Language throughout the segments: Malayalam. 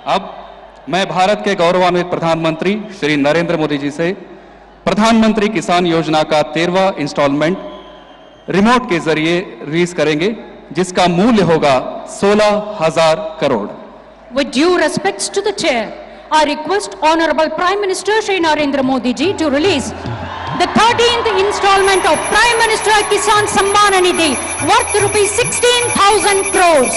अब मैं भारत के गौरवान्वित प्रधानमंत्री श्री नरेंद्र मोदी जी से प्रधानमंत्री किसान योजना का तेरवा इंस्टॉलमेंट रिमोट के जरिए रिलीज करेंगे जिसका मूल्य होगा सोलह हजार crore With due respects to the chair, I request Honorable Prime Minister Shri Narendra Modi ji to release the 13th installment of Prime Minister Kisan Samman Nidhi worth rupees 16,000 crores.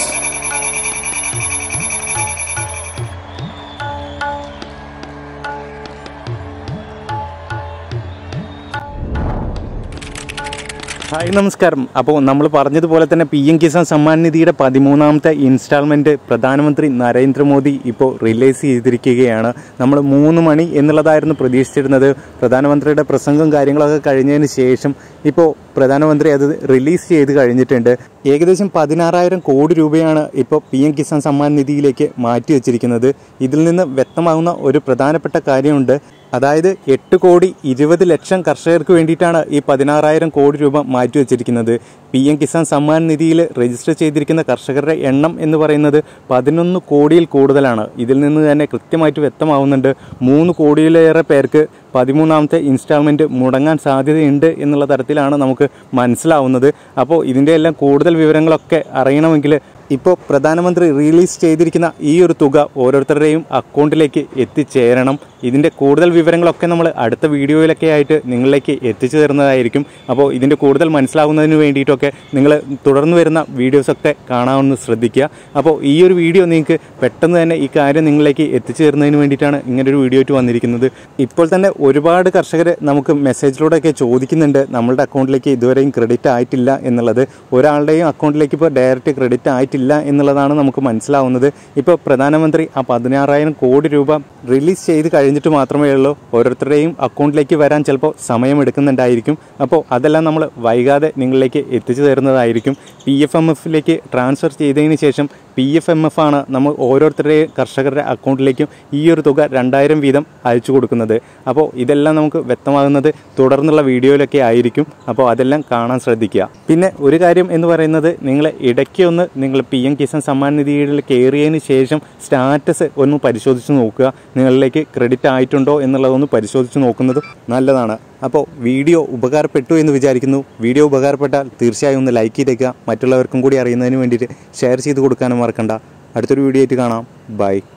Hi നമസ്കാരം അപ്പോൾ നമ്മൾ പറഞ്ഞതുപോലെ തന്നെ പി എം കിസാൻ സമ്മാൻ നിധിയുടെ പതിമൂന്നാമത്തെ ഇൻസ്റ്റാൾമെൻറ്റ് പ്രധാനമന്ത്രി നരേന്ദ്രമോദി ഇപ്പോൾ റിലീസ് ചെയ്തിരിക്കുകയാണ് നമ്മൾ മൂന്ന് മണി എന്നുള്ളതായിരുന്നു പ്രതീക്ഷിച്ചിരുന്നത് പ്രധാനമന്ത്രിയുടെ പ്രസംഗം കാര്യങ്ങളൊക്കെ കഴിഞ്ഞതിന് ശേഷം ഇപ്പോൾ പ്രധാനമന്ത്രി അത് റിലീസ് ചെയ്ത് കഴിഞ്ഞിട്ടുണ്ട് ഏകദേശം പതിനാറായിരം കോടി രൂപയാണ് ഇപ്പോൾ പി എം കിസാൻ സമ്മാൻ നിധിയിലേക്ക് മാറ്റി വച്ചിരിക്കുന്നത് ഇതിൽ നിന്ന് വ്യക്തമാകുന്ന ഒരു പ്രധാനപ്പെട്ട കാര്യമുണ്ട് അതായത് എട്ട് കോടി ഇരുപത് ലക്ഷം കർഷകർക്ക് വേണ്ടിയിട്ടാണ് ഈ പതിനാറായിരം കോടി രൂപ മാറ്റിവെച്ചിരിക്കുന്നത് പി എം കിസാൻ സമ്മാൻ നിധിയിൽ രജിസ്റ്റർ ചെയ്തിരിക്കുന്ന കർഷകരുടെ എണ്ണം എന്ന് പറയുന്നത് പതിനൊന്ന് കോടിയിൽ കൂടുതലാണ് ഇതിൽ നിന്ന് തന്നെ കൃത്യമായിട്ട് വ്യക്തമാവുന്നുണ്ട് മൂന്ന് കോടിയിലേറെ പേർക്ക് പതിമൂന്നാമത്തെ ഇൻസ്റ്റാൾമെൻറ്റ് മുടങ്ങാൻ സാധ്യതയുണ്ട് എന്നുള്ള തരത്തിലാണ് നമുക്ക് മനസ്സിലാവുന്നത് അപ്പോൾ ഇതിൻ്റെ എല്ലാം കൂടുതൽ വിവരങ്ങളൊക്കെ അറിയണമെങ്കിൽ ഇപ്പോൾ പ്രധാനമന്ത്രി റിലീസ് ചെയ്തിരിക്കുന്ന ഈ ഒരു തുക ഓരോരുത്തരുടെയും അക്കൗണ്ടിലേക്ക് എത്തിച്ചേരണം ഇതിൻ്റെ കൂടുതൽ വിവരങ്ങളൊക്കെ നമ്മൾ അടുത്ത വീഡിയോയിലൊക്കെ ആയിട്ട് നിങ്ങളിലേക്ക് എത്തിച്ചു തരുന്നതായിരിക്കും അപ്പോൾ ഇതിൻ്റെ കൂടുതൽ മനസ്സിലാവുന്നതിന് വേണ്ടിയിട്ടൊക്കെ നിങ്ങൾ തുടർന്ന് വരുന്ന വീഡിയോസൊക്കെ കാണാമെന്ന് ശ്രദ്ധിക്കുക അപ്പോൾ ഈ ഒരു വീഡിയോ നിങ്ങൾക്ക് പെട്ടെന്ന് തന്നെ ഈ കാര്യം നിങ്ങളിലേക്ക് എത്തിച്ചു തരുന്നതിന് വേണ്ടിയിട്ടാണ് ഇങ്ങനൊരു വീഡിയോ ആയിട്ട് വന്നിരിക്കുന്നത് ഇപ്പോൾ തന്നെ ഒരുപാട് കർഷകർ നമുക്ക് മെസ്സേജിലൂടെയൊക്കെ ചോദിക്കുന്നുണ്ട് നമ്മളുടെ അക്കൗണ്ടിലേക്ക് ഇതുവരെയും ക്രെഡിറ്റ് ആയിട്ടില്ല എന്നുള്ളത് ഒരാളുടെയും അക്കൗണ്ടിലേക്ക് ഇപ്പോൾ ഡയറക്റ്റ് ക്രെഡിറ്റ് ആയിട്ടില്ല എന്നുള്ളതാണ് നമുക്ക് മനസ്സിലാവുന്നത് ഇപ്പോൾ പ്രധാനമന്ത്രി ആ പതിനാറായിരം കോടി രൂപ റിലീസ് ചെയ്ത് കഴിഞ്ഞിട്ട് മാത്രമേ ഉള്ളൂ ഓരോരുത്തരുടെയും അക്കൗണ്ടിലേക്ക് വരാൻ ചിലപ്പോൾ സമയമെടുക്കുന്നുണ്ടായിരിക്കും അപ്പോൾ അതെല്ലാം നമ്മൾ വൈകാതെ നിങ്ങളിലേക്ക് എത്തിച്ചു തരുന്നതായിരിക്കും പി എഫ് എം എഫിലേക്ക് ട്രാൻസ്ഫർ ചെയ്തതിന് ശേഷം പി എഫ് എം എഫ് ആണ് നമ്മൾ ഓരോരുത്തരുടെയും കർഷകരുടെ അക്കൗണ്ടിലേക്കും ഈ ഒരു തുക രണ്ടായിരം വീതം അയച്ചു കൊടുക്കുന്നത് അപ്പോൾ ഇതെല്ലാം നമുക്ക് വ്യക്തമാകുന്നത് തുടർന്നുള്ള വീഡിയോയിലൊക്കെ ആയിരിക്കും അപ്പോൾ അതെല്ലാം കാണാൻ ശ്രദ്ധിക്കുക പിന്നെ ഒരു കാര്യം എന്ന് പറയുന്നത് നിങ്ങൾ ഇടയ്ക്ക് ഒന്ന് നിങ്ങൾ പി എം കിസാൻ സമ്മാൻ നിധിയിൽ കയറിയതിന് ശേഷം സ്റ്റാറ്റസ് ഒന്ന് പരിശോധിച്ച് നോക്കുക നിങ്ങളിലേക്ക് ക്രെഡിറ്റ് ആയിട്ടുണ്ടോ എന്നുള്ളതൊന്ന് പരിശോധിച്ച് നോക്കുന്നത് നല്ലതാണ് അപ്പോൾ വീഡിയോ ഉപകാരപ്പെട്ടു എന്ന് വിചാരിക്കുന്നു വീഡിയോ ഉപകാരപ്പെട്ടാൽ തീർച്ചയായും ഒന്ന് ലൈക്ക് ചെയ്തേക്കുക മറ്റുള്ളവർക്കും കൂടി അറിയുന്നതിന് വേണ്ടിയിട്ട് ഷെയർ ചെയ്ത് കൊടുക്കാനും മറക്കണ്ട അടുത്തൊരു വീഡിയോ ആയിട്ട് കാണാം ബൈ